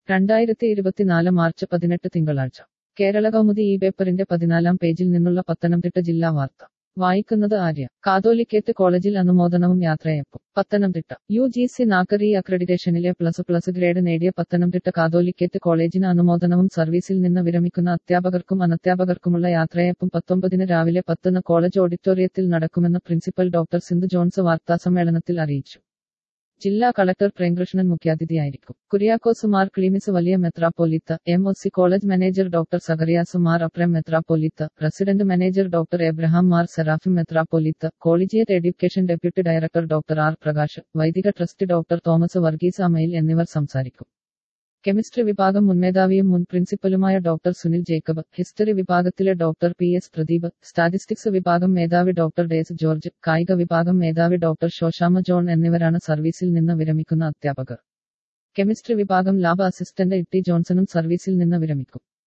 രണ്ടായിരത്തി ഇരുപത്തിനാല് മാർച്ച് പതിനെട്ട് തിങ്കളാഴ്ച കേരള കൗമുദി ഈ പേപ്പറിന്റെ പതിനാലാം പേജിൽ നിന്നുള്ള പത്തനംതിട്ട ജില്ലാ വാർത്ത വായിക്കുന്നത് ആര്യ കാതോലിക്കേറ്റ് കോളേജിൽ അനുമോദനവും യാത്രയപ്പും പത്തനംതിട്ട യു ജി സി നാക്കറി അക്രഡിറ്റേഷനിലെ പ്ലസ് പ്ലസ് ഗ്രേഡ് നേടിയ പത്തനംതിട്ട കാതോലിക്കേറ്റ് കോളേജിന് അനുമോദനവും സർവീസിൽ നിന്ന് വിരമിക്കുന്ന അധ്യാപകർക്കും അനധ്യാപകർക്കുമുള്ള യാത്രയപ്പും പത്തൊമ്പതിന് രാവിലെ പത്തിന് കോളേജ് ഓഡിറ്റോറിയത്തിൽ നടക്കുമെന്ന് പ്രിൻസിപ്പൽ ഡോക്ടർ സിന്ധു ജോൺസ് വാർത്താസമ്മേളനത്തിൽ അറിയിച്ചു ജില്ലാ കളക്ടർ പ്രേംകൃഷ്ണൻ മുഖ്യാതിഥിയായിരിക്കും കുര്യാക്കോസ് മാർ ക്ലീമിസ് വലിയ മെത്രാപ്പോലിത്ത M O C college manager doctor Zacharias Mar Aprem മെത്രാപ്പോലിത്ത resident manager doctor Abraham Mar Serafim മെത്രാപ്പോലിത്ത collegiate education deputy director doctor R Prakash വൈദിക trust doctor Thomas Varghese Amayil എന്നിവർ സംസാരിക്കും കെമിസ്ട്രി വിഭാഗം മുൻമേധാവിയും മുൻ പ്രിൻസിപ്പലുമായ ഡോക്ടർ സുനിൽ ജേക്കബ് ഹിസ്റ്ററി വിഭാഗത്തിലെ doctor P S Pradeep statistics വിഭാഗം മേധാവി ഡോക്ടർ ഡേസ് ജോർജ് കായിക വിഭാഗം മേധാവി ഡോക്ടർ ശോശാമ ജോൺ എന്നിവരാണ് സർവീസിൽ നിന്ന് വിരമിക്കുന്ന അധ്യാപകർ കെമിസ്ട്രി വിഭാഗം ലാബ് അസിസ്റ്റന്റ് ഇട്ടി ജോൺസണും സർവീസിൽ നിന്ന് വിരമിക്കും